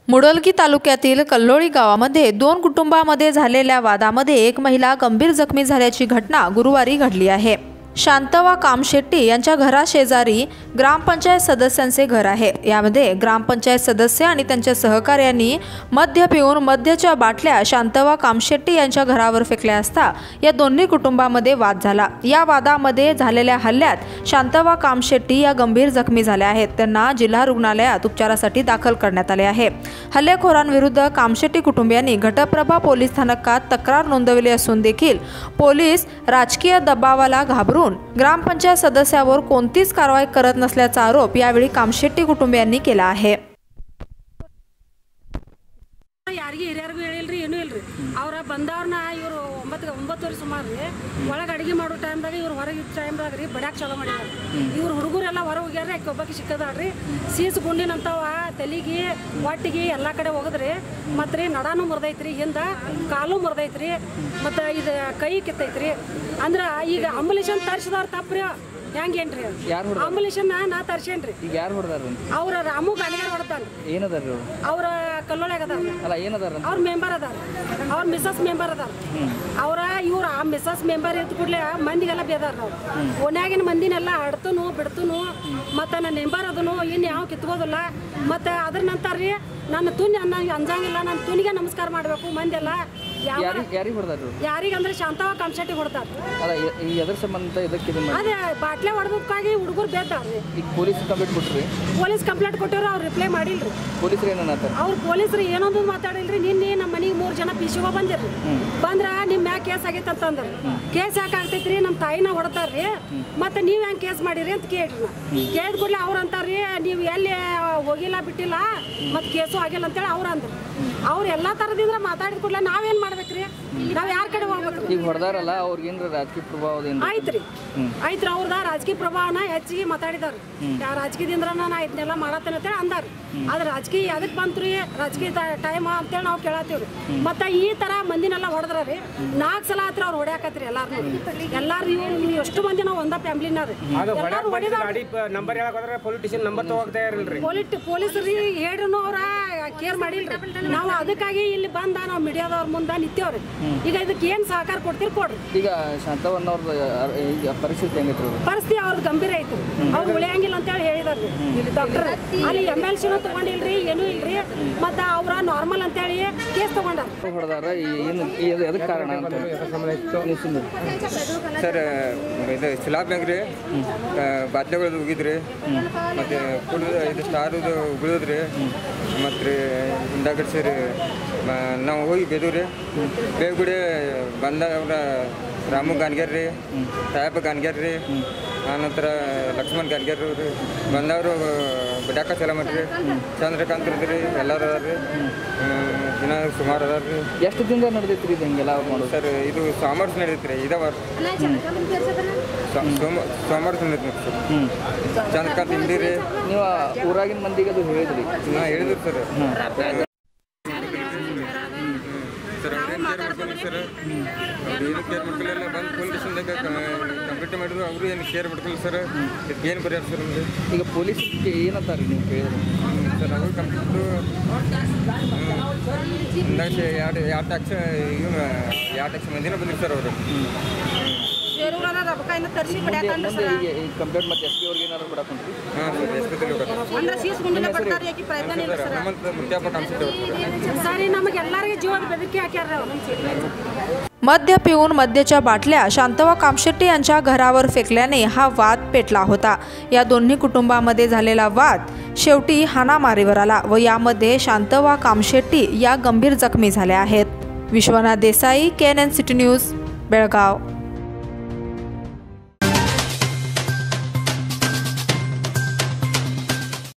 मुडोलगी तालुक्यातील कल्लोळी गावामध्ये दोन कुटुंबामध्ये झालेल्या वादामध्ये एक महिला गंभीर जखमी झाल्याची घटना गुरुवारी घडली आहे शांतवा कामशेट्टी यांच्या घराशेजारी ग्रामपंचायत सदस्यांचे घर आहे यामध्ये ग्रामपंचायत सदस्य आणि त्यांच्या सहकार्यांनी मद्य पिऊन मद्याच्या बाटल्या शांतवा कामशेट्टी यांच्या घरावर फेकल्या असता या दोन्ही कुटुंबामध्ये वाद झाला या वादामध्ये झालेल्या हल्ल्यात शांतवा कामशेट्टी या गंभीर जखमी झाल्या आहेत त्यांना जिल्हा रुग्णालयात उपचारासाठी दाखल करण्यात आले आहे हल्लेखोरांविरुद्ध कामशेट्टी कुटुंबियांनी घटप्रभा पोलीस स्थानकात तक्रार नोंदवली असून देखील पोलीस राजकीय दबावाला घाबरून ग्रामपंचायत सदस्यावर कोणतीच कारवाई करत नसल्याचा आरोप यावेळी कामशेट्टी कुटुंबियांनी केला आहे ಯಾರಿಗೆ ಹಿರಿಯರಿಗೂ ಹೇಳಿಲ್ರಿ ಏನೂ ಇಲ್ರಿ ಅವ್ರ ಬಂದವ್ರನ್ನ ಇವರು ಒಂಬತ್ತು ಒಂಬತ್ತುವರೆ ಸುಮಾರು ರೀ ಒಳಗೆ ಅಡಿಗೆ ಮಾಡೋ ಟೈಮ್ದಾಗ ಇವ್ರು ಹೊರಗೆ ಟೈಮ್ದಾಗ ರೀ ಬಡ್ಯಾಕ ಚಾಲೂ ಮಾಡಿದಾರೆ ಇವ್ರು ಹುಡುಗರೆಲ್ಲ ಹೊರ ಹೋಗ್ಯಾರ ಆಕೆ ಒಬ್ಬಾಕಿ ಸಿಕ್ಕದಾಳ್ರಿ ಸೀಸ್ ಗುಂಡಿನಂತವ ತಲೆಗೆ ಹೊಟ್ಟಿಗೆ ಎಲ್ಲ ಕಡೆ ಹೋಗದ್ರಿ ಮತ್ತು ರೀ ನಡಾನು ಮುರಿದೈತ್ರಿ ಹಿಂದ ಕಾಲು ಮುರಿದೈತ್ರಿ ಮತ್ತು ಇದು ಕೈ ಕಿತ್ತೈತ್ರಿ ಅಂದ್ರೆ ಈಗ ಅಂಬುಲೇಷನ್ ತರಿಸಿದವ್ರು ತಪ್ಪ್ರಿ ಹೆಂಗೇನ್ರಿ ಯಾರು ಅಂಬುಲೇಷನ್ ನಾ ತರ್ಸೇನ್ರಿ ಈಗ ಯಾರು ಹೊಡೆದಾರ ಅವ್ರ ರಾಮು ಗಾಡಿಗೆ ಹೊಡ್ತಾನೆ ಏನದಾರ ಅವ್ರು ಅವ್ರ ಕಲ್ಲೊಳಗೆ ಅದಾರ ಅಲ್ಲ ಏನದಾರ ಅಂತ ಅವ್ರ ಮೆಂಬರ್ ಅದಾರ ಅವ್ರ ಮಿಸಸ್ ಮೆಂಬರ್ ಅದಾರ ಅವ್ರ ಇವ್ರ ಆ ಮಿಸಸ್ ಮೆಂಬರ್ ಇದ್ದ ಕೂಡಲೇ ಮಂದಿಗೆಲ್ಲ ಬೇದಾರ ನಾವು ಓನ್ಯಾಗಿನ ಮಂದಿನೆಲ್ಲ ಆಡ್ತನು ಬಿಡ್ತನು ಮತ್ತು ನನ್ನ ಮೆಂಬರ್ ಅದನು ಇನ್ನು ಯಾವ ಕಿತ್ಬೋದಿಲ್ಲ ಮತ್ತು ಅದ್ರ ನಂತರ ರೀ ನನ್ನ ತುನಿ ಅನ್ನ ಅಂಜಂಗಿಲ್ಲ ನನ್ನ ತುನಿಗೆ ನಮಸ್ಕಾರ ಮಾಡಬೇಕು ಮಂದೆಲ್ಲ ಯಾವ ಯಾರಿಗೆ ಯಾರಿಗೆ ಹೊಡೆದಾರ ಅವ್ರು ಯಾರಿಗಂದ್ರೆ ಶಾಂತವ ಕಂಶೆಟ್ಟಿ ಹೊಡ್ತಾರೆ ಅಲ್ಲ ಎ- ಈ ಎದ್ರ ಸಂಬಂಧ ಇದಕ್ಕೆ ಇದು ಮಾಡಿ ಅದೇ ಬಾಟ್ಲೆ ಹೊಡೆದಕ್ಕಾಗಿ ಹುಡುಗರು ಬೇದಾರ್ರಿ ಈಗ ಪೊಲೀಸ್ ಕಂಪ್ಲೇಂಟ್ ಕೊಟ್ರಿ ಪೊಲೀಸ್ ಕಂಪ್ಲೇಂಟ್ ಕೊಟ್ಟಿವ್ರು ಅವ್ರು ರಿಪ್ಲೈ ಮಾಡಿಲ್ರಿ ಪೊಲೀಸರು ಏನನ್ನತ್ತಾರ ಅವ್ರ ಪೊಲೀಸರು ಏನೊಂದು ಮಾತಾಡಿಲ್ರಿ ನಿನ್ನೆ ನಮ್ಮ ಮನೆಗೆ ಮೂರು ಜನ ಪಿಸಿಗೋ ಬಂದಿರ್ರಿ ಬಂದ್ರ ನಿಮ್ಮ ಮ್ಯಾಗ ಕೇಸ್ ಆಗೈತೆ ಅಂತಂದ್ರ ಕೇಸ್ ಯಾಕೆ ಆಗ್ತೈತ್ರಿ ನಮ್ಮ ತಾಯಿನ ಹೊಡ್ತಾರ್ರಿ ಮತ್ತೆ ನೀವು ಹೆಂಗೆ ಕೇಸ್ ಮಾಡಿರಿ ಅಂತ ಕೇಳ್ರಿ ನಾ ಕೇಳಿದ ಕೂಡಲೇ ಅವ್ರು ಅಂತಾರ್ರಿ ನೀವು ಎಲ್ಲಿ ಹೋಗಿಲ್ಲ ಬಿಟ್ಟಿಲ್ಲ ಮತ್ತೆ ಕೇಸು ಆಗಿಲ್ಲ ಅಂತೇಳಿ ಅವ್ರು ಅಂದ್ರು ಅವ್ರು ಎಲ್ಲ ಥರದಿಂದ ಮಾತಾಡಿದ ಕೂಡಲೇ ನಾವೇನು ಮಾಡ್ಬೇಕ್ರಿ ನಾವು ಯಾರ ಕಡೆ ಹೋಗ್ಬೇಕು ಈಗ ಹೊಡೆದಾರಲ್ಲ ಅವ್ರಿಗೆ ಏನ್ರ ರಾಜಕೀಯ ಪ್ರಭಾವದಿಂದ ಆಯ್ತ್ರಿ ಆಯ್ತ್ರಿ ಅವ್ರದ ರಾಜಕೀಯ ಪ್ರಭಾವನ ಹೆಚ್ಚಿಗೆ ಮಾತಾಡಿದಾರೆ ಯಾ ರಾಜಕೀಯದಿಂದ ನಾ ಇದನ್ನೆಲ್ಲ ಮಾಡತ್ತೇನೆ ಅಂತೇಳಿ ಅಂದಾರ ಆದ್ರೆ ರಾಜಕೀಯ ಅದಕ್ಕೆ ಬಂತ್ರಿ ರಾಜಕೀಯ ಟೈಮ್ ಅಂತೇಳಿ ನಾವು ಕೇಳತ್ತೀವ್ರಿ ಮತ್ತೆ ಈ ತರ ಮಂದಿನೆಲ್ಲ ಹೊಡೆದ್ರ ರೀ ನಾಲ್ಕು ಸಲ ಹತ್ರ ಅವ್ರು ಹೊಡ್ಯಾಕತ್ರಿ ಎಲ್ಲಾರು ಎಲ್ಲಾರು ಇವ್ರು ಎಷ್ಟು ಮಂದಿ ನಾವು ಒಂದ ಫ್ಯಾಮಿಲಿನ ರೀ ಎಲ್ಲಾರು ಹೊಡಿದಾರ ಗಾಡಿ ನಂಬರ್ ಹೇಳಕ್ ಹೋದ್ರೆ ಪೊಲಿಟಿಷಿಯನ್ ನಂಬರ್ ತಗೋಗ್ತಾ ಇರಲ್ರಿ ಪೊಲಿಟ್ ಪೊಲೀಸರಿ ಹೇಳ್ರು ಅವ್ರ ಕೇರ್ ಮಾಡಿಲ್ರಿ ನಾವು ಅದಕ್ಕಾಗಿ ಇಲ್ಲಿ ಬಂದ ನಾವು ಮೀಡಿಯಾದವ್ರ ಮುಂದೆ ನಿಂತೇವ್ರಿ ಈಗ ಇದಕ್ಕೆ ಏನ್ ಸಹಕಾರ ಕೊಡ್ತೀರಿ ಕೊಡ್ರಿ ಈಗ ಶಾಂತವನ್ನ ಅವ್ರದ್ದು ಈಗ ಪರಿಸ್ಥಿತಿ ಹೆಂಗೈತ್ರಿ ಅವ್ರು ಪರಿಸ್ಥಿತಿ ಅವ್ರದ್ದು ಗಂಭೀರ ಐತಿ ಅವ್ರು ಉಳಿಯಂಗಿಲ್ಲ ಅಂತೇಳಿ ಹೇಳಿದಾರ್ರಿ ಇಲ್ಲಿ ಡಾಕ್ಟರ್ ಅಲ್ಲಿ ಎಮ್ ಎಲ್ ಸಿನೂ ತಗೊಂಡಿಲ್ರಿ ಏನೂ ಇಲ್ರಿ ಮತ್ತು ಅವ್ರ ನಾರ್ಮಲ್ ಅಂತೇಳಿ ಕೇಸ್ ತಗೊಂಡಾರ ಹೊಡೆದಾರ ಏನು ಇದು ಎದಕ್ಕೆ ಕಾರಣ ಅಂತ ನೀವು ಸುಮ್ಮನೆ ಸರ್ ಇದು ಸ್ಲಾಬ್ ಮ್ಯಾಗ ರೀ ಬಾಟ್ಲೆಗಳದ್ದು ಉಗಿದ್ರಿ ಮತ್ತು ಕುಡಿದು ಇದು ಸ್ಟಾರದು ಉಗಿದ್ರಿ ಮತ್ತು ರೀ ಹಿಂದಾಗಡೆ ಸರಿ ನಾವು ಹೋಗಿ ಬೇದು ರೀ ಬೇಗುಡಿ ಬಂದ ಅವ್ರ ರಾಮು ಗಾನ್ಗ್ಯಾರ್ ರೀ ಸಾಹೇಬ ಗಾನ್ಗ್ಯಾರ್ ರೀ ಆನಂತರ ಲಕ್ಷ್ಮಣ್ ಗಾನ್ಗ್ಯಾರ್ ರೀ ಬಂದವರು ಬಡ್ಯಾಕ ಚಲ ಮಾಡ್ರಿ ಚಂದ್ರಕಾಂತ್ ರೀ ಎಲ್ಲರೂ ಅದಾರ ರೀ ದಿನ ಸುಮಾರು ಅದಾರ ರೀ ಎಷ್ಟು ದಿನದ ನಡೆದೈತ್ರಿ ಇದು ಹಿಂಗೆಲ್ಲ ಮಾಡೋದು ಸರ್ ಇದು ಸೋಮವಾರ ನಡೀತ್ರಿ ಇದ ವಾರ ಸೋಮ ಸೋಮವಾರ ನಡೀತಿ ಸರ್ ಹ್ಞೂ ಚಂದ್ರಕಾಂತ್ ಹಿಂದಿ ರೀ ನೀವು ಆ ಊರಾಗಿನ ಮಂದಿಗೆ ಅದು ಹೇಳಿದ್ರಿ ನಾ ಹೇಳಿದ್ರು ಸರ್ ಸರ್ ಅವ್ರೇನು ಕೇರ್ ಮಾಡ್ಕೊಂಡು ಸರ್ ಅವ್ರು ಏನು ಕೇರ್ ಮಾಡ್ಕೊಳ್ಳಿಲ್ಲ ಬಂದು ಪೊಲೀಸ್ ಸ್ಟೇಷನ್ದಾಗ ಕಂಪ್ಲೇಂಟ್ ಮಾಡಿದ್ರು ಅವರು ಏನು ಕೇರ್ ಮಾಡ್ಕೊಳ್ಳಿ ಸರ್ ಇದಕ್ಕೆ ಏನು ಪರಿಹಾರ ಸರ್ ನಮಗೆ ಈಗ ಪೊಲೀಸರಿಗೆ ಏನಂತಾರೆ ನೀವು ಕೇಳಿದ್ರು ಸರ್ ಅವರು ಕಂಪ್ಲೇಂಟು ಅಂದಾಜು ಎರಡು ಎರಡು ಟ್ಯಾಕ್ಸ್ ಇವನು ಎರಡು ಟ್ಯಾಕ್ಸ್ ಮಂದಿನ ಬಂದಿರಿ ಸರ್ ಅವರು ಮುಂದೆ ಮುಂದೆ ಈಗ ಈ ಕಂಪ್ಲೇಂಟ್ ಮತ್ತೆ ಎಸ್ ಪಿ ಅವ್ರಿಗೆ ಏನಾದ್ರು ಬಿಡಕೊಂಡ್ರಿ ಹಾಂ ಸರ್ ಎಷ್ಟು ಸರ್ ನಮ್ಮಂತ ಮುತ್ಯಾಪ ಕಾನ್ಸೆಪ್ಟ್ ಅವ್ರು ಸರ್ ಸರಿ ನಮಗೆ ಎಲ್ಲರಿಗೆ ಜೀವದ ಬೆದರಿಕೆ ಹಾಕ್ಯಾರ ಅವ್ರು मद्य पिऊन मद्याच्या बाटल्या शांतवा कामशेट्टी यांच्या घरावर फेकल्याने हा वाद पेटला होता या दोन्ही कुटुंबामध्ये झालेला वाद शेवटी हाणामारीवर आला व यामध्ये शांतवा कामशेट्टी या गंभीर जखमी झाल्या आहेत विश्वनाथ देसाई केन एन सिटी न्यूज बेळगाव